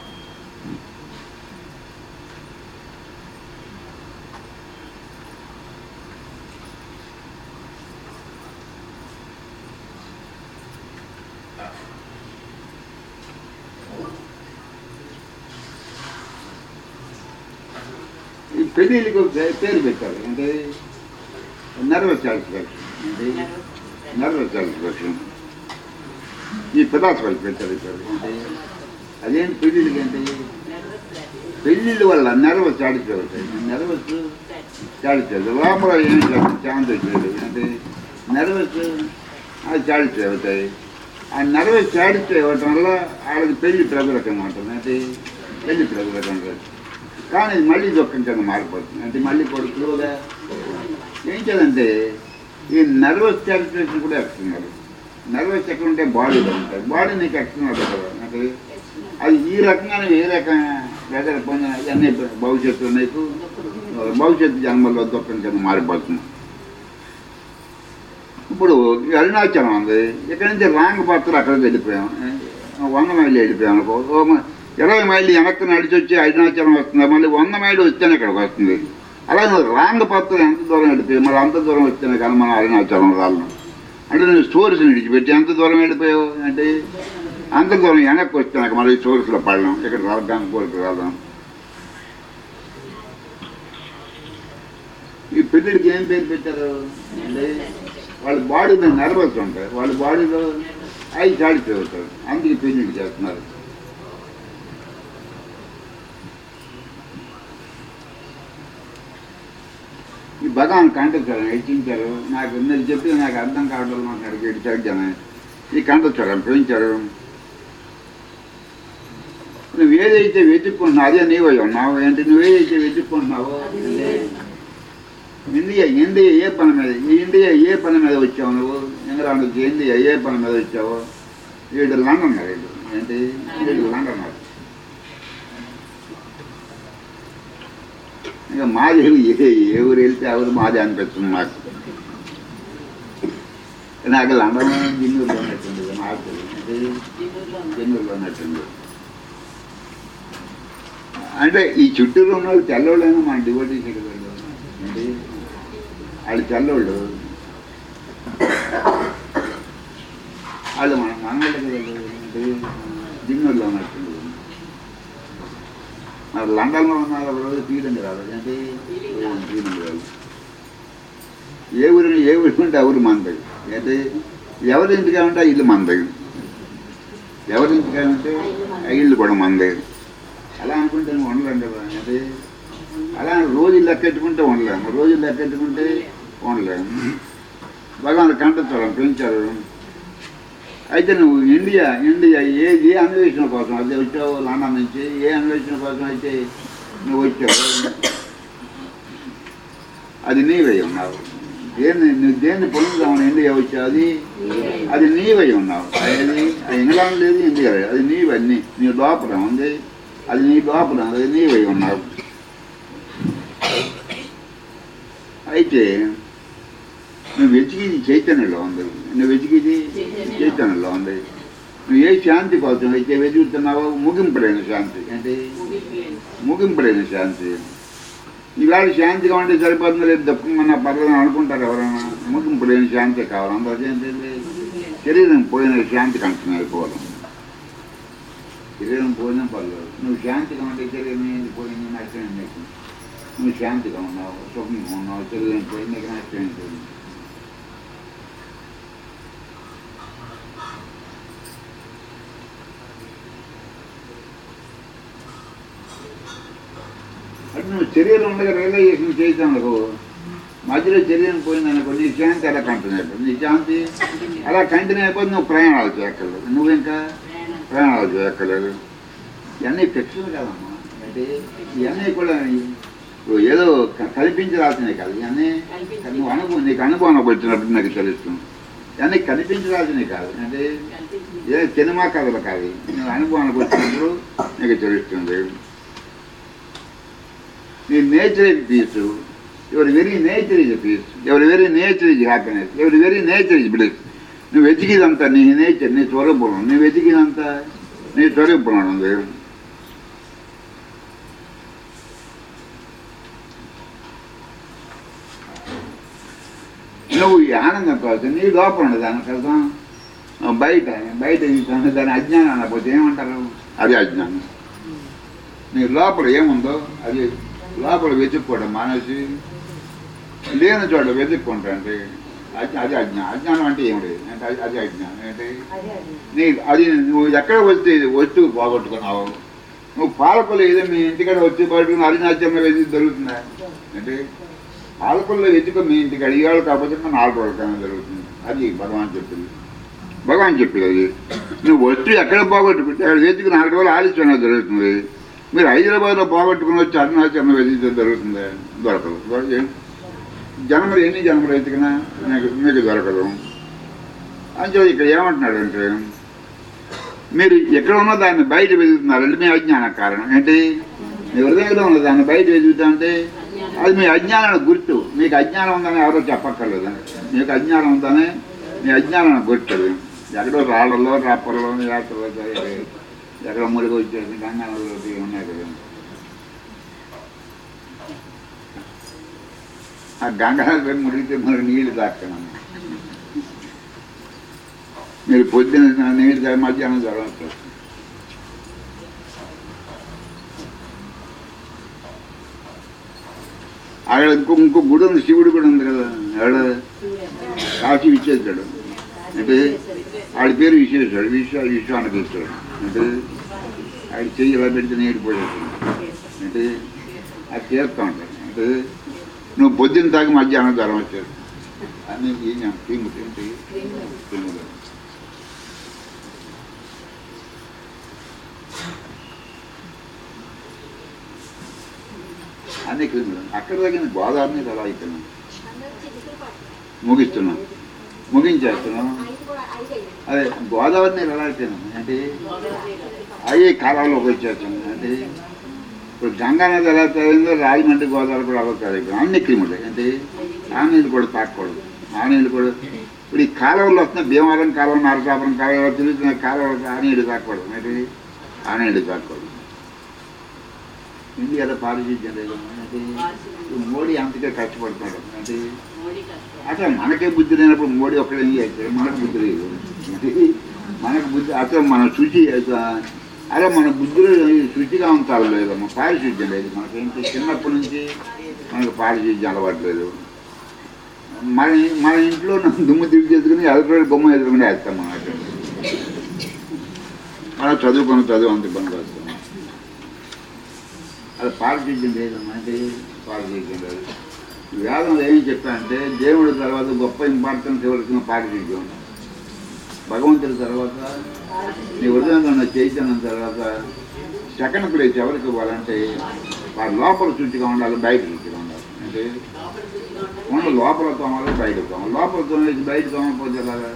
ఈ పెళ్ళిళ్ళకి ఒక పే- పేరు పెట్టారు అంటే నర్వస్ సాటిస్ఫాక్షన్ అంటే నర్వస్ సాటిస్ఫాక్షన్ ఈ పదార్థ వాళ్ళు పెట్టారు ఇక్కడ అంటే అదేంటి పెళ్ళిళ్ళకి అంటే పెళ్ళిళ్ళ వల్ల నర్వస్ సాటిస్ఫాక్షన్ నర్వస్ సాటిస్ఫాక్షన్ లోపల ఏం చాంతి వచ్చేది అంటే నర్వస్ అది సాటిస్ఫై అవుతాయి ఆ నర్వస్ సాటిస్ఫై అవ్వటం వల్ల వాళ్ళకి పెళ్లి ప్రబలకంగా ఉంటుంది అంటే పెళ్లి ప్రబలకంగా కానీ ఇది మళ్ళీ దుఃఖం కింద మారిపోతుంది అంటే మళ్ళీ కొడుకులుగా ఏం చేయాలంటే ఈ నర్వస్ సాటిస్ఫాక్షన్ కూడా ఎక్కుతున్నారు నర్వస్ ఎక్కడ ఉంటే బాడీలో ఉంటాయి బాడీ నీకు ఎక్కుతున్నారు కదా అంటే అది ఈ రకంగానే ఏ రకమైన ప్రజలు పొందిన అన్ని భవిష్యత్తులో నీకు భవిష్యత్తు జన్మలో దుఃఖం కింద మారిపోతుంది ఇప్పుడు ఈ అరుణాచలం ఉంది ఇక్కడ నుంచి రాంగ్ పత్రులు అక్కడికి వెళ్ళిపోయాం వంద మైళ్ళు వెళ్ళిపోయాం అనుకో ఓ మ- ఇరవై మైళ్ళు వెనక్కి నడిచి వచ్చి అరుణాచలం వస్తుంది మళ్ళీ వంద మైళ్ళు వస్తేనే ఇక్కడికి వస్తుంది అలాగే నువ్వు రాంగ్ పత్రం ఎంత దూరం వెళ్ళిపోయావు మరి అంత దూరం వస్తేనే కానీ మనం అరుణాచలం రాలను అంటే నువ్వు స్టోర్స్ విడిచిపెట్టి ఎంత దూరం వెళ్ళిపోయావు అంటే అంత దూరం వెనక్కి వస్తున్నాక మళ్ళీ స్టోర్స్లో పడడం ఇక్కడ రావడానికి కోరిక రావడం ఈ పిల్లడికి ఏం పేరు పెట్టారు అంటే వాళ్ళ బాడీలో నర్వస్ ఉంటాయి వాళ్ళ బాడీలో ఐ చాడిపోయి అవుతారు అందుకే పెళ్లిళ్ళు చేస్తున్నారు ఈ భగవాన్ కంఠస్వరం హెచ్చించారు నాకు మీరు చెప్పి నాకు అర్థం కావడం నాకు అడిగి చదివాను ఈ కంఠస్వరం పెంచారు నువ్వు ఏదైతే వెతుక్కుంటున్నావు అదే నీవై ఉన్నావు ఏంటి నువ్వేదైతే వెతుక్కుంటున్నావో అంటే ఇండియా ఇండియా ఏ పని మీద ఈ ఇండియా ఏ పని మీద వచ్చావు నువ్వు ఇంగ్లాండ్ నుంచి ఇండియా ఏ పని మీద వచ్చావు వీడు లండన్ వీడు ఏంటి వీడు లండన్ వాడు. ఇక మాది ఏ ఏ ఊరు వెళ్తే ఆ ఊరు మాది అనిపిస్తుంది నాకు నాకు లండన్ జిన్నూరులో ఉన్నట్టుంది నాకు తెలియదు. అంటే జిన్నూరులో ఉన్నట్టుంది అంటే ఈ చుట్టూరు ఉన్న వాళ్ళు తెల్లోళ్ళైనా మన డివోటీస్ ఇక్కడ అంటే వాళ్ళు తెల్లోళ్ళు వాళ్ళు మన మనవాళ్ళు కదా అంటే జిన్నూరులో ఉన్నట్టుంది మరి లండన్లో ఉన్న ఒక రోజు ఫీలింగ్ రాదు అంటే ఫీలింగ్ రాదు ఏ ఊరిని ఏ ఊరి ఉంటే ఆ ఊరు మనది అంటే ఎవరి ఇంటిగా ఉంటే ఆ ఇల్లు మనది ఎవరి ఇంటిగా ఉంటే ఆ ఇల్లు కూడా మనది అలా అనుకుంటే నువ్వు ఉండలేం కదా అంటే అలా రోజు లెక్కెట్టుకుంటే ఉండలేము రోజు లెక్కెట్టుకుంటే ఉండలేము భగవాన్ కంఠస్వరం పెంచారు అయితే నువ్వు ఇండియా ఇండియా ఏ ఏ అన్వేషణ కోసం అయితే వచ్చావు లండన్ నుంచి ఏ అన్వేషణ కోసం అయితే నువ్వు వచ్చావు అది నీవై ఉన్నావు దేన్ని నువ్వు దేన్ని పొందుదామని ఇండియా వచ్చావు అది అది నీవై ఉన్నావు అది అది ఇంగ్లాండ్ లేదు ఇండియా లేదు అది నీవన్నీ నీ లోపల ఉంది అది నీ లోపల అది నీవై ఉన్నావు అయితే నువ్వు వెతికిది చైతన్యంలో ఉంది నువ్వు వెతికిది చైతన్యంలో. చైతన్యంలో ఉంది నువ్వు ఏ శాంతి కోసం అయితే వెతుకుతున్నావో ముగింపులేని శాంతి అంటే ముగింపులేని ముగింపులేని శాంతి ఈవేళ శాంతిగా ఉంటే సరిపోతుంది రేపు దుఃఖంగా పర్లేదు అనుకుంటారు ఎవరైనా ముగింపు లేని శాంతి కావాలి అందరూ ఏంటంటే ముగింపులేని శరీరం పోయిన శాంతి కంటున్నాయి అయిపోవడం శరీరం పోయినా పర్లేదు నువ్వు శాంతిగా ఉంటే శరీరం ఏంది పోయింది నష్టం నీకు నువ్వు శాంతిగా ఉన్నావు సుఖంగా ఉన్నావు శరీరం పోయింది నీకు నష్టం ఏంటి అంటే నువ్వు శరీరం ఉండగా రియలైజేషన్ చేద్దాం అనుకో మధ్యలో శరీరం పోయిందనుకో నీ శాంతి అలా కంటిన్యూ అయిపోతుంది నీ శాంతి అలా కంటిన్యూ అయిపోతే నువ్వు ప్రయాణాలు చేయక్కర్లేదు నువ్వు ఇంకా ప్రయాణం ప్రయాణాలు చేయక్కర్లేదు ఇవన్నీ ఫిక్షన్ కదమ్మా అంటే ఇవన్నీ కూడా ఇప్పుడు ఏదో క- కల్పించరాల్సినవి కాదు ఇవన్నీ నువ్వు అనుభవం నీకు అనుభవం వచ్చినప్పుడు నాకు తెలుస్తుంది ఇవన్నీ కనిపించరాల్సినవి కాదు అంటే కల్పించింది ఏ సినిమా కథలు కాదు నువ్వు అనుభవానికి వచ్చినప్పుడు నీకు తెలుస్తుంది నీ నేచర్ ఇస్ పీస్ ఎవరి వెరీ నేచర్ ఇస్ పీస్ ఎవరి వెరీ నేచర్ ఇస్ హ్యాపీనెస్ ఎవరి వెరీ నేచర్ ఇస్ బ్లిస్ నువ్వు వెతికిదంతా నీ నేచర్ నీ స్వరూపం నువ్వు వెతికిదంతా నీ స్వరూపం ఉంది నువ్వు ఈ ఆనందం కోసం నీ లోపల ఉండదు దానికోసం ఆ, బయట బయట ఇంకొన్ని దాని అజ్ఞానం అనకపోతే ఏమంటారు అది అజ్ఞానం నీ లోపల ఏముందో అది లోపల వెతుక్కోవడం మానేసి లేని చోట వెతుక్కుంటా అంటే అది అది అజ్ఞానం అజ్ఞానం అంటే ఏమి లేదు అంటే అది- అది అజ్ఞానం అంటే అదే అది నీ అది నువ్వు ఎక్కడ వస్తే వస్తువు పోగొట్టుకున్నావు నువ్వు పాలకులు ఏదో మీ ఇంటికాడ వచ్చి పట్టుకుని అరుణాచలంలో వెతికి దొరుకుతుందా అంటే పాలకుల్లో వెతుకు మీ ఇంటికాడ ఇవాళ కాకపోతే మన నాలుగు రోజులకైనా జరుగుతుంది అది భగవాన్ చెప్పింది భగవాన్ చెప్పింది అది నువ్వు వస్తువు ఎక్కడ పోగొట్టుకుంటే అక్కడ వెతుకు నాలుగు రోజులు ఆలస్యంగా జరుగుతుంది మీరు హైదరాబాద్లో పోగొట్టుకుని వచ్చి అరుణాచలం వెతికితే దొరుకుతుంది దొరకదు దొరక- జన్మలు ఎన్ని జన్మలు వెతికినా మీకు మీకు దొరకదు అంటే ఇక్కడ ఏమంటున్నాడంటే మీరు ఎక్కడ ఉన్న దాన్ని బయట వెతుకుతున్నారంటే మీ అజ్ఞాన కారణం ఏంటి మీ హృదయంలో ఉన్న దాన్ని బయట వెతుకుతా అంటే అది మీ అజ్ఞానానికి గుర్తు మీకు అజ్ఞానం ఉందని ఎవరో చెప్పక్కర్లేదు మీకు అజ్ఞానం ఉందని మీ అజ్ఞానానికి గుర్తు అది. ఎక్కడో రాళ్ళలో రాపర్లో యాత్రలో ఎక్కడ ముడికి వచ్చేసి గంగానదిలో ఉన్నాయి కదా ఆ గంగానది ముడిగితే మరి నీళ్లు తాక్కనమ్మా మీరు పొద్దున నీళ్ళు తాగి మధ్యాహ్నం జ్వరం వస్తుంది అక్కడ ఇంకో ఇంకో గుడి ఉంది శివుడు కూడా ఉంది కదా ఆడ కాశీ విచ్చేస్తాడు అంటే ఆడి పేరు విశ్వేశ్వరుడు విశ్వ విశ్వానికి ఇస్తాడు అంటే ఆడి చెయ్యి ఇలా పెడితే నీటి పోయేస్తాడు అంటే అది చేస్తూ ఉంటాడు అంటే నువ్వు పొద్దున్న తాగి మధ్యాహ్నం జ్వరం వచ్చేది అన్నీ టీము ఏంటి టీములు అన్ని క్రిములు అక్కడ తగిన గోదావరి నీరు అలా అయిపోయినాం ముగిస్తున్నాం ముగించేస్తున్నాం అదే గోదావరి నీరు ఎలా అయిపోయినాం అంటే అయ్యే కాలంలోకి వచ్చేస్తున్నాం అంటే ఇప్పుడు గంగా నది ఎలా తయారైందో రాజమండ్రి గోదావరి కూడా అలా తయారైపోయింది అన్ని క్రిములు అంటే ఆ నీళ్ళు కూడా తాకూడదు ఆ నీళ్ళు కూడా ఇప్పుడు ఈ కాలువలు వస్తున్నాయి భీమవరం కాలువ నరసాపురం కాలువ తిరుగుతున్న కాలువలు ఆ నీళ్ళు తాకూడదు అంటే ఆ నీళ్ళు తాకూడదు ఇండియాలో పారిశుద్ధ్యం లేదు అంటే ఇప్పుడు మోడీ అంతగా కష్టపడుతున్నాడు అంటే మోడీ కష్టం అసలు మనకే బుద్ధి లేనప్పుడు మోడీ ఒక్కడే ఏం చేస్తాడు మనకు బుద్ధి లేదు అంటే మనకు బుద్ధి అసలు మన శుచి అలా మన బుద్ధిలో శుచిగా ఉంచాలి లేదమ్మా పారిశుద్ధ్యం లేదు మనకేంటి చిన్నప్పటి నుంచి మనకు పారిశుద్ధ్యం అలవాటు లేదు మన మన ఇంట్లో దుమ్ము తిరిగి చేసుకుని ఎదురు బొమ్మ ఎదురుకుని వేస్తాం మనం అక్కడ మనం చదువుకొని చదువు అంత పనికి వస్తాం అది పారిశుద్ధ్యం లేదమ్మా అంటే పారిశుద్ధ్యం లేదు వేదం ఏం చెప్పారంటే దేవుడి తర్వాత గొప్ప ఇంపార్టెన్స్ ఎవరికి పారిశుద్ధ్యం భగవంతుడి తర్వాత నీ హృదయంలో ఉన్న చైతన్యం తర్వాత సెకండ్ ప్లేస్ ఎవరికి ఇవ్వాలంటే వారి లోపల శుచిగా ఉండాలి బయట శుచిగా ఉండాలి అంటే ఉన్న లోపల తోమాలి బయట తోమాలి లోపల తోమేసి బయట తోమకపోతే ఎలాగా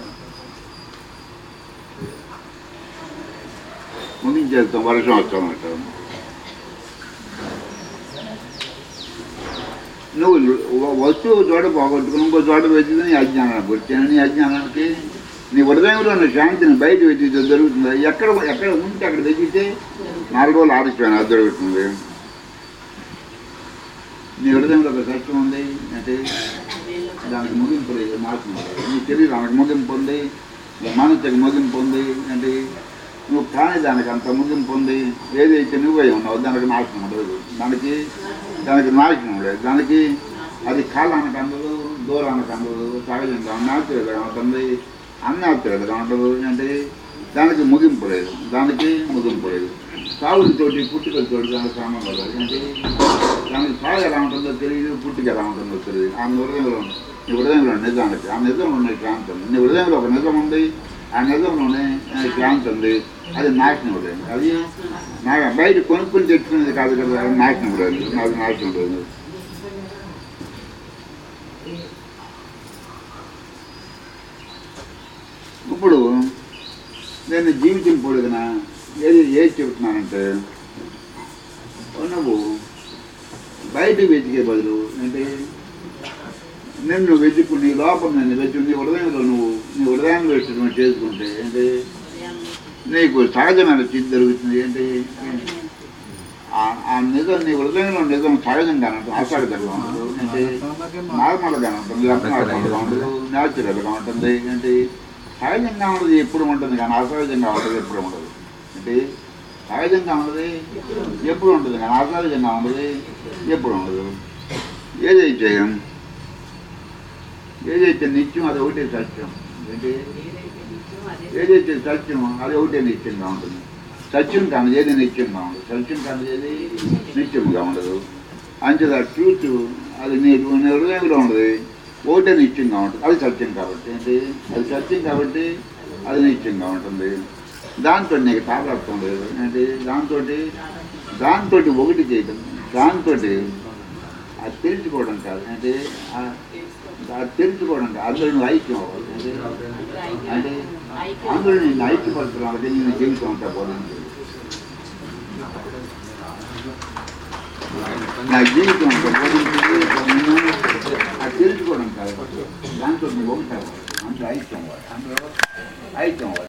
ముగించేస్తాం వర్షం వస్తాం అంటాం నువ్వు వ- వస్తువు ఒక చోట పోగొట్టుకుని ఇంకో చోట వెతికితే నీ అజ్ఞానానికి వచ్చాను నీ అజ్ఞానానికి నీ హృదయంలో ఉన్న శాంతిని బయట వెతికితే దొరుకుతుంది ఎక్కడ ఎక్కడ ఉంటే అక్కడ వెతికితే నాలుగు రోజులు ఆడిపోయాను అది దొరుకుతుంది నీ హృదయంలో ఒక సత్యం ఉంది అంటే దానికి ముగింపు లేదు నాశనం లేదు. నీ శరీరానికి ముగింపు ఉంది నీ మనసుకి ముగింపు ఉంది అంటే నువ్వు కాని దానికి అంత ముగింపు ఉంది ఏదైతే నువ్వే ఉన్నావు దానికి నాశనం లేదు దానికి దానికి నాశనం లేదు దానికి అది కాలానికి అందదు దూరానికి అందదు సహజంగా నాచురల్గా ఉంటుంది అన్నాచురల్గా ఉండదు అంటే దానికి ముగింపు లేదు దానికి ముగింపు లేదు సావులతోటి పుట్టుకలతోటి దానికి సంబంధం లేదు అంటే దానికి సాగు ఎలా ఉంటుందో తెలియదు పుట్టుక ఎలా ఉంటుందో తెలియదు ఆ హృదయంలో నీ హృదయంలో నిజానికి ఆ నిజంలో ఉన్న శాంతం నీ హృదయంలో ఒక నిజం ఉంది ఆ నిజంలోనే ఆ శాంతి ఉంది అది నాశనం లేదు అది నాకు బయట కొనుక్కొని తెచ్చుకునేది కాదు కదా అది నాశనం లేదు నాకు నాశనం లేదు ఇప్పుడు నేను జీవితం పొడిగిన ఏది ఏది చెబుతున్నానంటే నువ్వు బయట వెతికే బదులు అంటే నిన్ను వెతుకు నీ లోపల నిన్ను వెతుకు నీ హృదయంలో నువ్వు నీ హృదయాన్ని వెతుకుని చేసుకుంటే అంటే నీకు సహజమైన స్థితి దొరుకుతుంది ఏంటి ఆ- ఆ నిజం నీ హృదయంలో నిజం సహజంగా ఉంటుంది అసహజంగా ఉండదు అంటే నార్మల్గా ఉంటుంది అర్థనార్మల్గా ఉండదు న్యాచురల్గా ఉంటుంది ఏంటి సహజంగా ఉండదు ఎప్పుడు ఉంటుంది కానీ అసహజంగా ఉండదు ఎప్పుడు ఉండదు అంటే సహజంగా ఉండదు ఎప్పుడు ఉంటుంది కానీ అసహజంగా ఉండదు ఎప్పుడు ఉండదు ఏదైతే ఏదైతే నిత్యం అది ఒకటే సత్యం ఏంటి ఏదైతే సత్యం అది ఒకటే నిత్యంగా ఉంటుంది సత్యం కానిది ఏది నిత్యంగా ఉండదు సత్యం కానిది ఏది నిత్యంగా ఉండదు అంచేది ఆ ట్రూత్ అది నీకు నీ హృదయంలో ఉండదు ఒకటే నిత్యంగా ఉంటుంది అది సత్యం కాబట్టి ఏంటి అది సత్యం కాబట్టి అది నిత్యంగా ఉంటుంది దాంతో నీకు తాదార్థం లేదు అంటే దాంతో దాంతో ఒకటి చేయడం దాంతో అది తెలుసుకోవడం కాదు అంటే ఆ- అది తెలుసుకోవడం కాదు అందులో నువ్వు ఐక్యం అవ్వాలి అంటే అంటే అందులో నేను ఐక్యపడుతున్నాను నేను జీవితం అంతా పోతుంది నా జీవితం అంతా పోతుంది అది తెలుసుకోవడం కాదు దాంతో నువ్వు ఒకటి అవ్వాలి అందులో ఐక్యం అవ్వాలి అందులో ఐక్యం అవ్వాలి